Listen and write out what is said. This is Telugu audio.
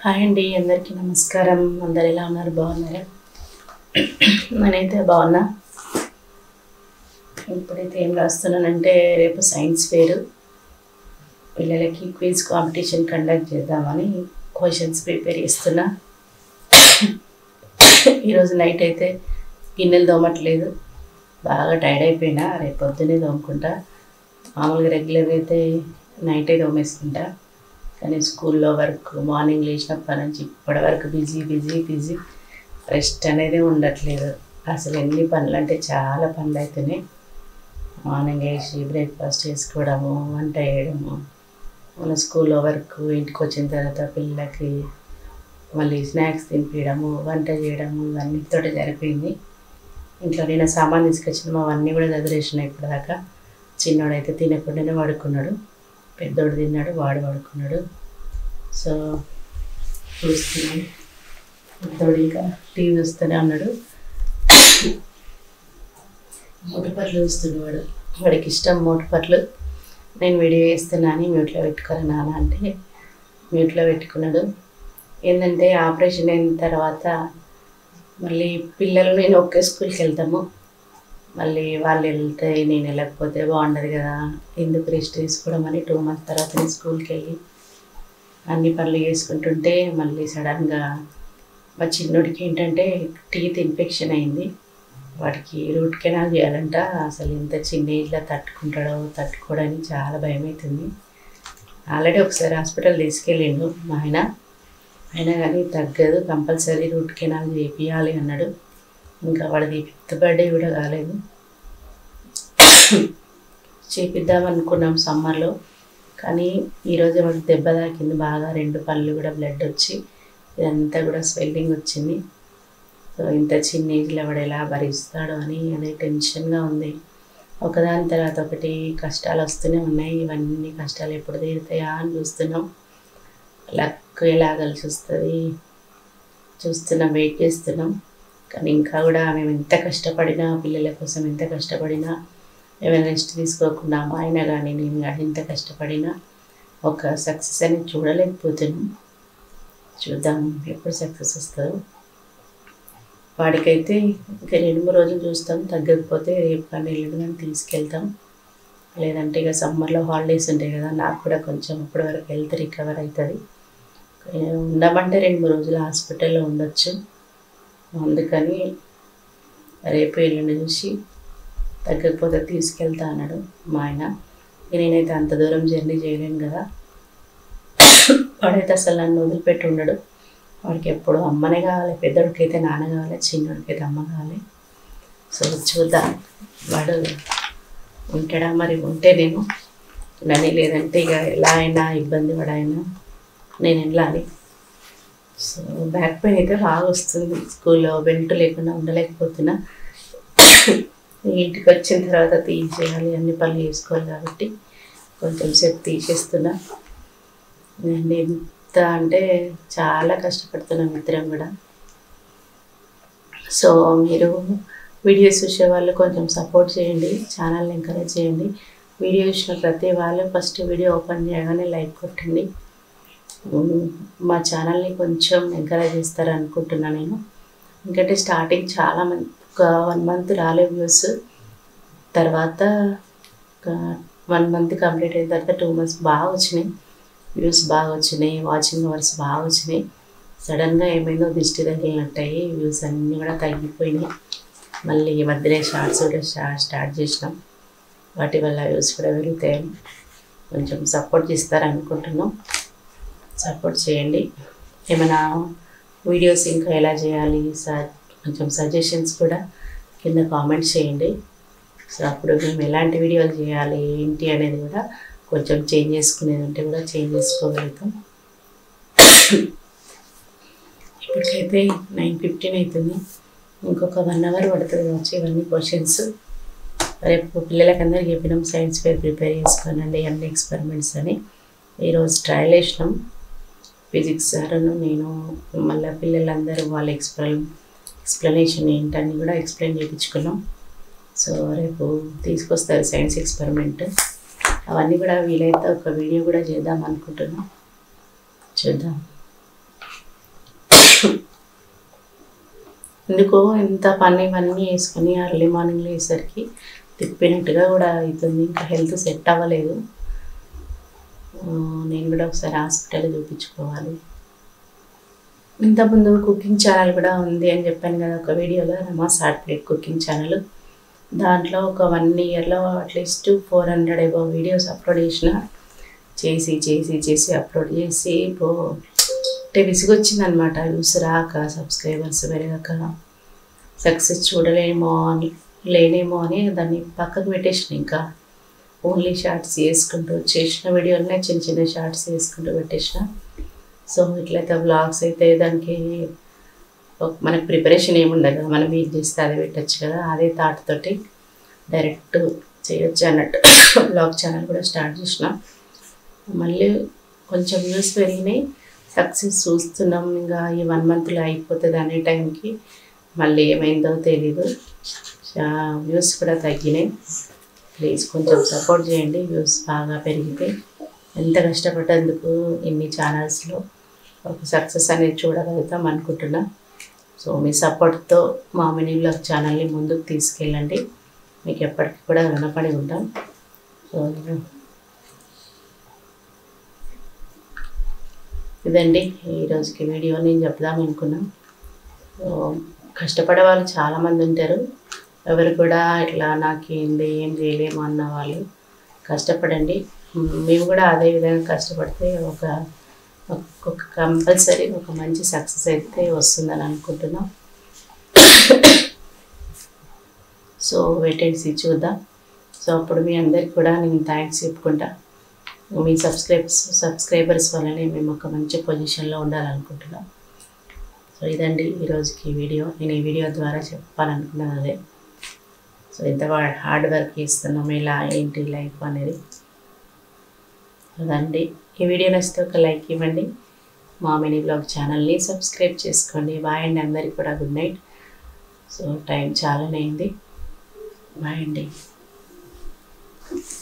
హాయ్ అండి అందరికీ నమస్కారం అందరు ఎలా ఉన్నారు బాగున్నారా నేనైతే బాగున్నా ఇప్పుడైతే ఏం రాస్తున్నానంటే రేపు సైన్స్ ఫేర్ పిల్లలకి క్విజ్ కాంపిటీషన్ కండక్ట్ చేద్దామని క్వశ్చన్స్ ప్రిపేర్ చేస్తున్నా ఈరోజు నైట్ అయితే గిన్నెలు తోమట్లేదు బాగా టైర్డ్ అయిపోయినా రేపు పొద్దునే తోముకుంటా మామూలుగా రెగ్యులర్గా అయితే నైటే తోమేసుకుంటా కానీ స్కూల్లో వర్క్ మార్నింగ్ లేచినప్పటి నుంచి ఇప్పటి వరకు బిజీ బిజీ బిజీ రెస్ట్ అనేది ఉండట్లేదు అసలు ఎన్ని పనులు అంటే చాలా పనులు అవుతున్నాయి మార్నింగ్ లేచి బ్రేక్ఫాస్ట్ చేసుకోవడము వంట చేయడము మన స్కూల్లో వర్క్ ఇంటికి వచ్చిన తర్వాత పిల్లలకి మళ్ళీ స్నాక్స్ తినిపించడము వంట చేయడము ఇవన్నీతో జరిపోయింది ఇంట్లో నేను సామాన్ తీసుకొచ్చిన అవన్నీ కూడా చదివేసినాయి ఇప్పటిదాకా చిన్నోడైతే తినకుండానే పడుకున్నాడు పెద్దోడు తిన్నాడు వాడు పడుకున్నాడు సో చూస్తున్నాను పెద్దోడు ఇంకా టీవీ చూస్తూనే ఉన్నాడు మూటపట్లు చూస్తున్నాడు వాడికి ఇష్టం మూటపట్లు నేను వీడియో చేస్తున్నా అని మ్యూట్లో పెట్టుకోరా నాన్న అంటే మ్యూట్లో పెట్టుకున్నాడు ఏంటంటే ఆపరేషన్ అయిన తర్వాత మళ్ళీ పిల్లలు నేను ఒకే స్కూల్కి వెళ్తాము మళ్ళీ వాళ్ళు వెళ్తే నేను వెళ్ళకపోతే బాగుండదు కదా ఎందుకు రెస్ట్ తీసుకోవడం అని టూ మంత్స్ తర్వాత నేను స్కూల్కి వెళ్ళి అన్ని పనులు చేసుకుంటుంటే మళ్ళీ సడన్గా మా చిన్నోడికి ఏంటంటే టీత్ ఇన్ఫెక్షన్ అయింది వాడికి రూట్ కెనాల్ చేయాలంట అసలు ఇంత చిన్న ఏజ్లో తట్టుకుంటాడో తట్టుకోవడానికి చాలా భయం అవుతుంది ఆల్రెడీ ఒకసారి హాస్పిటల్ తీసుకెళ్ళిండు మా ఆయన అయినా కానీ తగ్గదు కంపల్సరీ రూట్ కెనాల్ చేపియాలి అన్నాడు ఇంకా వాడిది ఫిఫ్త్ బర్త్డే కూడా కాలేదు చేపిద్దాం అనుకున్నాం సమ్మర్లో కానీ ఈరోజు వాడికి దెబ్బ తాకింది బాగా రెండు పళ్ళు కూడా బ్లడ్ వచ్చి ఇదంతా కూడా స్వెల్లింగ్ వచ్చింది సో ఇంత చిన్న ఏజ్లో వాడు ఎలా భరిస్తాడో అని అదే టెన్షన్గా ఉంది ఒకదాని తర్వాత ఒకటి కష్టాలు వస్తూనే ఉన్నాయి ఇవన్నీ కష్టాలు ఎప్పుడు తీరుతాయా అని చూస్తున్నాం లక్ ఎలా కలిసి వస్తుంది చూస్తున్నాం వెయిట్ చేస్తున్నాం కానీ ఇంకా కూడా మేము ఎంత కష్టపడినా పిల్లల కోసం ఎంత కష్టపడినా ఏమైనా రెస్ట్ తీసుకోకుండా మా ఆయన కానీ నేను కానీ ఎంత కష్టపడినా ఒక సక్సెస్ అనేది చూడలేకపోతున్నాం చూద్దాం ఎప్పుడు సక్సెస్ వస్తుందో వాడికైతే ఇంకా రెండు మూడు రోజులు చూస్తాం తగ్గకపోతే రేపు కానీ ఎల్లుండి కానీ తీసుకెళ్తాం లేదంటే ఇక సమ్మర్లో హాలిడేస్ ఉంటాయి కదా నాకు కూడా కొంచెం ఇప్పటి వరకు హెల్త్ రికవర్ అవుతుంది ఉండమంటే రెండు మూడు రోజులు హాస్పిటల్లో ఉండొచ్చు అందుకని రేపు ఎల్లుండి చూసి తగ్గకపోతే తీసుకెళ్తా అన్నాడు మా ఆయన ఇక నేనైతే అంత దూరం జర్నీ చేయలేను కదా వాడైతే అసలు నన్ను వదిలిపెట్టి ఉండడు వాడికి ఎప్పుడు అమ్మనే కావాలి పెద్దోడికి అయితే నాన్న కావాలి చిన్నోడికి అయితే అమ్మ కావాలి సో చూద్దాం వాడు ఉంటాడా మరి ఉంటే నేను నని లేదంటే ఇక ఎలా అయినా ఇబ్బంది పడైనా నేను వెళ్ళాలి సో బ్యాక్ పెయిన్ అయితే బాగా వస్తుంది స్కూల్లో బెల్ట్ లేకుండా ఉండలేకపోతున్నా ఇంటికి వచ్చిన తర్వాత తీసేయాలి అన్ని పనులు చేసుకోవాలి కాబట్టి కొంచెం సేపు తీసేస్తున్నా నేను ఎంత అంటే చాలా కష్టపడుతున్నాం ఇద్దరం కూడా సో మీరు వీడియోస్ చూసే వాళ్ళు కొంచెం సపోర్ట్ చేయండి ఛానల్ని ఎంకరేజ్ చేయండి వీడియో చూసిన ప్రతి వాళ్ళు ఫస్ట్ వీడియో ఓపెన్ చేయగానే లైక్ కొట్టండి మా ఛానల్ని కొంచెం ఎంకరేజ్ చేస్తారు అనుకుంటున్నా నేను ఎందుకంటే స్టార్టింగ్ చాలా మంది ఒక వన్ మంత్ రాలే వ్యూస్ తర్వాత ఒక వన్ మంత్ కంప్లీట్ అయిన తర్వాత టూ మంత్స్ బాగా వచ్చినాయి వ్యూస్ బాగా వచ్చినాయి వాచింగ్ అవర్స్ బాగా వచ్చినాయి సడన్గా ఏమైందో దిష్టి తగిలినట్టయి వ్యూస్ అన్నీ కూడా తగ్గిపోయినాయి మళ్ళీ ఈ మధ్యలో షార్ట్స్ కూడా స్టార్ట్ చేసినాం వాటి వల్ల వ్యూస్ కూడా పెరుగుతాయి కొంచెం సపోర్ట్ చేస్తారనుకుంటున్నాం సపోర్ట్ చేయండి ఏమైనా వీడియోస్ ఇంకా ఎలా చేయాలి స కొంచెం సజెషన్స్ కూడా కింద కామెంట్ చేయండి సో అప్పుడు మేము ఎలాంటి వీడియోలు చేయాలి ఏంటి అనేది కూడా కొంచెం చేంజ్ చేసుకునేది ఉంటే కూడా చేంజ్ చేసుకోగలుగుతాం ఇప్పటికైతే నైన్ ఫిఫ్టీన్ అవుతుంది ఇంకొక వన్ అవర్ పడుతుంది వచ్చి ఇవన్నీ క్వశ్చన్స్ రేపు పిల్లలకి అందరికి చెప్పినాం సైన్స్ ఫేర్ ప్రిపేర్ చేసుకోనండి అన్ని ఎక్స్పెరిమెంట్స్ అని ఈరోజు ట్రయల్ వేసినాం ఫిజిక్స్ సార్ను నేను మళ్ళీ పిల్లలందరూ వాళ్ళ ఎక్స్ప్లెయిన్ ఎక్స్ప్లెనేషన్ ఏంటని కూడా ఎక్స్ప్లెయిన్ చేయించుకున్నాం సో రేపు తీసుకొస్తారు సైన్స్ ఎక్స్పెరిమెంట్ అవన్నీ కూడా వీలైతే ఒక వీడియో కూడా చేద్దాం అనుకుంటున్నాం చూద్దాం ఎందుకో ఇంత పని ఇవన్నీ వేసుకొని అర్లీ మార్నింగ్ లేసరికి తిప్పినట్టుగా కూడా అవుతుంది ఇంకా హెల్త్ సెట్ అవ్వలేదు ఆ, నేను కూడా ఒకసారి హాస్పిటల్ చూపించుకోవాలి ఇంతకుముందు కుకింగ్ ఛానల్ కూడా ఉంది అని చెప్పాను కదా ఒక వీడియోలో రమా సాట్ ప్లేట్ కుకింగ్ ఛానల్ దాంట్లో ఒక వన్ ఇయర్లో అట్లీస్ట్ ఫోర్ హండ్రెడ్ ఏవో వీడియోస్ అప్లోడ్ చేసిన చేసి చేసి చేసి అప్లోడ్ చేసి ఇప్పుడు అంటే విసుగొచ్చింది అనమాట వ్యూస్ రాక సబ్స్క్రైబర్స్ పెరగక సక్సెస్ చూడలేమో అని లేనేమో అని దాన్ని పక్కకు పెట్టేసిన ఇంకా ఓన్లీ షార్ట్స్ చేసుకుంటూ చేసిన వీడియోలనే చిన్న చిన్న షార్ట్స్ చేసుకుంటూ పెట్టేసిన సో ఇట్లయితే బ్లాగ్స్ అయితే దానికి ఒక- మనకి ప్రిపరేషన్ ఏముండదు కదా మనం ఏం చేస్తే అదే పెట్టచ్చు కదా అదే థాట్ తోటి డైరెక్ట్ చేయొచ్చు అన్నట్టు బ్లాగ్ ఛానల్ కూడా స్టార్ట్ చేసిన మళ్ళీ కొంచెం వ్యూస్ పెరిగినాయి సక్సెస్ చూస్తున్నాం ఇంకా ఈ వన్ మంత్లో అయిపోతుంది అనే టైంకి మళ్ళీ ఏమైందో తెలీదు వ్యూస్ కూడా తగ్గినాయి ప్లీజ్ కొంచెం సపోర్ట్ చేయండి వ్యూస్ బాగా పెరిగితే ఎంత కష్టపడ్డందుకు ఇన్ని ఛానల్స్లో ఒక సక్సెస్ అనేది చూడగలుగుతాం అనుకుంటున్నా సో మీ సపోర్ట్తో మా మినీ బ్లాగ్ ఛానల్ని ముందుకు తీసుకెళ్ళండి మీకు ఎప్పటికీ కూడా రుణపడి ఉంటాం సో ఇదండి ఈరోజుకి వీడియో నేను చెప్దాం అనుకున్నా సో కష్టపడే వాళ్ళు చాలామంది ఉంటారు ఎవరు కూడా ఇట్లా నాకేంది ఏం చేయలేము అన్న వాళ్ళు కష్టపడండి మ్, మేము కూడా అదే విధంగా కష్టపడితే ఒక ఒక కంపల్సరీ ఒక మంచి సక్సెస్ అయితే వస్తుందని అనుకుంటున్నాం సో వెయిట్ అండ్ సీ చూద్దాం సో అప్పుడు మీ అందరికి కూడా నేను థ్యాంక్స్ చెప్పుకుంటా మీ సబ్స్క్రైబ్స్ సబ్స్క్రైబర్స్ వల్లనే మేము ఒక మంచి పొజిషన్లో ఉండాలనుకుంటున్నాం సో ఇదండి ఈరోజుకి వీడియో నేను ఈ వీడియో ద్వారా చెప్పాలనుకున్నాను అదే సో ఎంత హార్డ్ వర్క్ చేస్తున్నాం ఇలా ఏంటి లైఫ్ అనేది అదండి ఈ వీడియో నచ్చితే ఒక లైక్ ఇవ్వండి మా మినీ బ్లాగ్ ఛానల్ని సబ్స్క్రైబ్ చేసుకోండి బాయ్ అండి అందరికీ కూడా గుడ్ నైట్ సో టైం చాలానే అయింది బాయ్ అండి